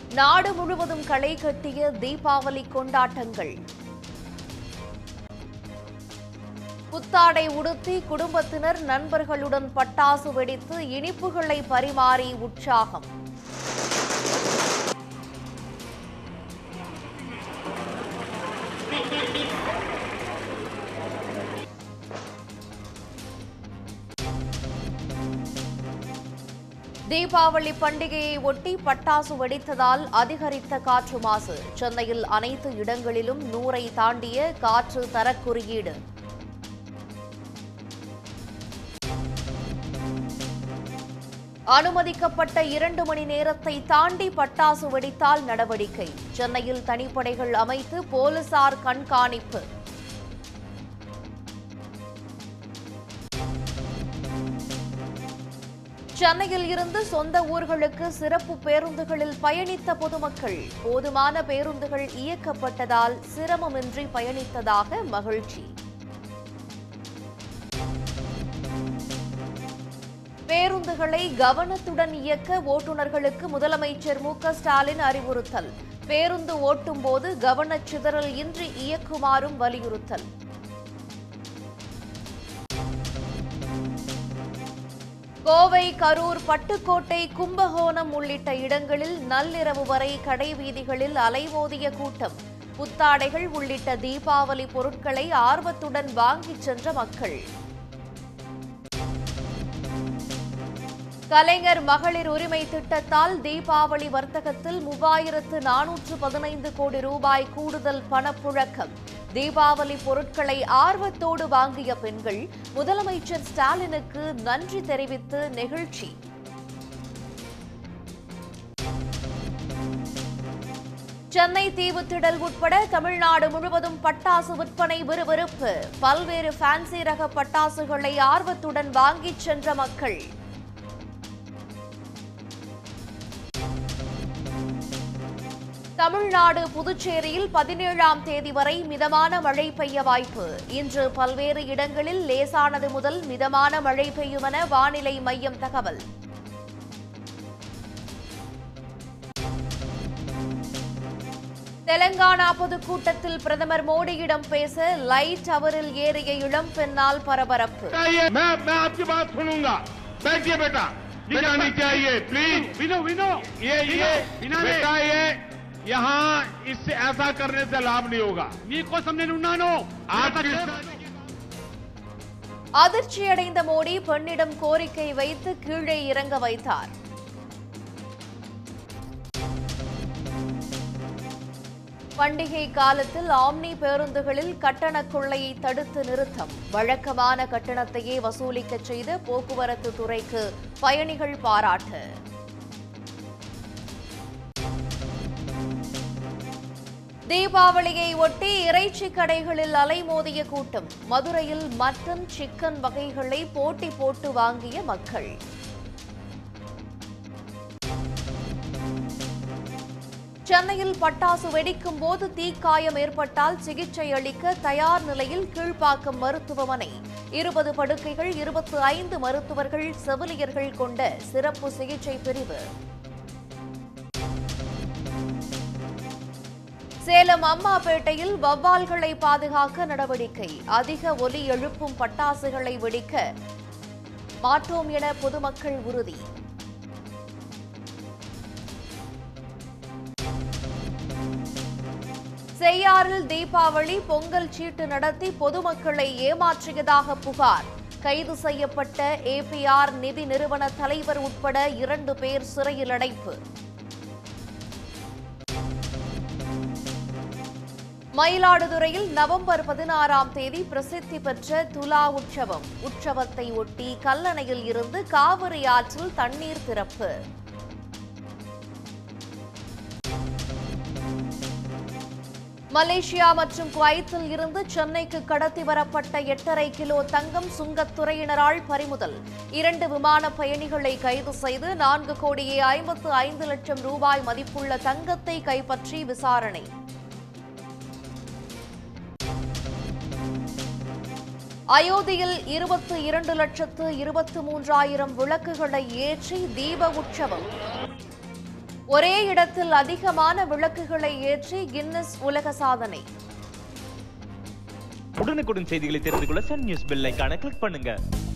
நாடு முழுவதும் களை கட்டிய தீபாவளி கொண்டாட்டங்கள் புத்தாடை உடுத்தி குடும்பத்தினர் நண்பர்களுடன் பட்டாசு வெடித்து இனிப்புகளை பரிமாறி உற்சாகம் தீபாவளி பண்டிகையை ஒட்டி பட்டாசு வெடித்ததால் அதிகரித்த காற்று மாசு சென்னையில் அனைத்து இடங்களிலும் நூறை தாண்டிய காற்று தரக்குறியீடு அனுமதிக்கப்பட்ட இரண்டு மணி நேரத்தை தாண்டி பட்டாசு வெடித்தால் நடவடிக்கை சென்னையில் தனிப்படைகள் அமைத்து போலீசார் கண்காணிப்பு சென்னையில் இருந்து சொந்த ஊர்களுக்கு சிறப்பு பேருந்துகளில் பயணித்த பொதுமக்கள் போதுமான பேருந்துகள் இயக்கப்பட்டதால் சிரமமின்றி பயணித்ததாக மகிழ்ச்சி பேருந்துகளை கவனத்துடன் இயக்க ஓட்டுநர்களுக்கு முதலமைச்சர் மு க ஸ்டாலின் அறிவுறுத்தல் பேருந்து ஓட்டும் போது கவனச்சிதறல் இன்றி இயக்குமாறும் வலியுறுத்தல் கோவை கரூர் பட்டுக்கோட்டை கும்பகோணம் உள்ளிட்ட இடங்களில் நள்ளிரவு வரை கடை வீதிகளில் அலைமோதிய கூட்டம் புத்தாடைகள் உள்ளிட்ட தீபாவளி பொருட்களை ஆர்வத்துடன் வாங்கிச் சென்ற மக்கள் கலைஞர் மகளிர் உரிமை திட்டத்தால் தீபாவளி வர்த்தகத்தில் மூவாயிரத்து நானூற்று பதினைந்து கோடி ரூபாய் கூடுதல் பணப்புழக்கம் தீபாவளி பொருட்களை ஆர்வத்தோடு வாங்கிய பெண்கள் முதலமைச்சர் ஸ்டாலினுக்கு நன்றி தெரிவித்து நெகிழ்ச்சி சென்னை தீவுத்திடல் உட்பட தமிழ்நாடு முழுவதும் பட்டாசு விற்பனை விறுவிறுப்பு பல்வேறு ஃபேன்சி ரக பட்டாசுகளை ஆர்வத்துடன் வாங்கிச் சென்ற மக்கள் தமிழ்நாடு புதுச்சேரியில் பதினேழாம் தேதி வரை மிதமான மழை பெய்ய வாய்ப்பு இன்று பல்வேறு இடங்களில் லேசானது முதல் மிதமான மழை பெய்யும் என வானிலை மையம் தகவல் தெலங்கானா பொதுக்கூட்டத்தில் பிரதமர் மோடியிடம் பேச லைட் டவரில் ஏறிய இளம் பெண்ணால் பரபரப்பு चाहिए मैं मैं आपकी बात सुनूंगा बैठिए बेटा बिना चाहिए प्लीज विनो विनो ये ये विना रे. बेटा ये यहाँ इससे ऐसा करने से लाभ नहीं होगा మీకోసం నేను ఉన్నాను आप किस அதிர்ச்சியடைந்த மோடி பெண்ணிடம் கோரிக்கை வைத்து கீழே இறங்க வைத்தார் பண்டிகை காலத்தில் ஆம்னி பேருந்துகளில் கட்டண கொள்ளையை தடுத்து நிறுத்தம் வழக்கமான கட்டணத்தையே வசூலிக்கச் செய்த போக்குவரத்து துறைக்கு பயணிகள் பாராட்டு தீபாவளியை ஒட்டி இறைச்சி கடைகளில் அலைமோதிய கூட்டம் மதுரையில் மட்டன் சிக்கன் வகைகளை போட்டி போட்டு வாங்கிய மக்கள் சென்னையில் பட்டாசு வெடிக்கும் போது தீக்காயம் ஏற்பட்டால் சிகிச்சை அளிக்க தயார் நிலையில் கீழ்ப்பாக்கம் மருத்துவமனை இருபது படுக்கைகள் இருபத்தி ஐந்து மருத்துவர்கள் செவிலியர்கள் கொண்ட சிறப்பு சிகிச்சை பிரிவு சேலம் அம்மாபேட்டையில் வவ்வால்களை பாதுகாக்க நடவடிக்கை அதிக ஒலி எழுப்பும் பட்டாசுகளை வெடிக்க மாட்டோம் என பொதுமக்கள் உறுதி செய்யாறில் தீபாவளி பொங்கல் சீட்டு நடத்தி பொதுமக்களை ஏமாற்றியதாக புகார் கைது செய்யப்பட்ட ஏபிஆர் நிதி நிறுவன தலைவர் உட்பட இரண்டு பேர் சிறையில் அடைப்பு மயிலாடுதுறையில் நவம்பர் பதினாறாம் தேதி பிரசித்தி பெற்ற துலா உற்சவம் உற்சவத்தை ஒட்டி கல்லணையில் இருந்து காவிரி ஆற்றில் தண்ணீர் திறப்பு மலேசியா மற்றும் குவைத்தில் இருந்து சென்னைக்கு கடத்தி வரப்பட்ட எட்டரை கிலோ தங்கம் சுங்கத்துறையினரால் பறிமுதல் இரண்டு விமான பயணிகளை கைது செய்து நான்கு கோடியே ஐம்பத்து ஐந்து லட்சம் ரூபாய் மதிப்புள்ள தங்கத்தை கைப்பற்றி விசாரணை அயோத்தியில் இருபத்து இரண்டு லட்சத்து இருபத்து மூன்றாயிரம் விளக்குகளை ஏற்றி தீப உற்சவம் ஒரே இடத்தில் அதிகமான விளக்குகளை ஏற்றி கின்னஸ் உலக சாதனை உடனுக்குடன் செய்திகளை தெரிந்து கொள்ள சன் நியூஸ் பெல் ஐகானை கிளிக் பண்ணுங்க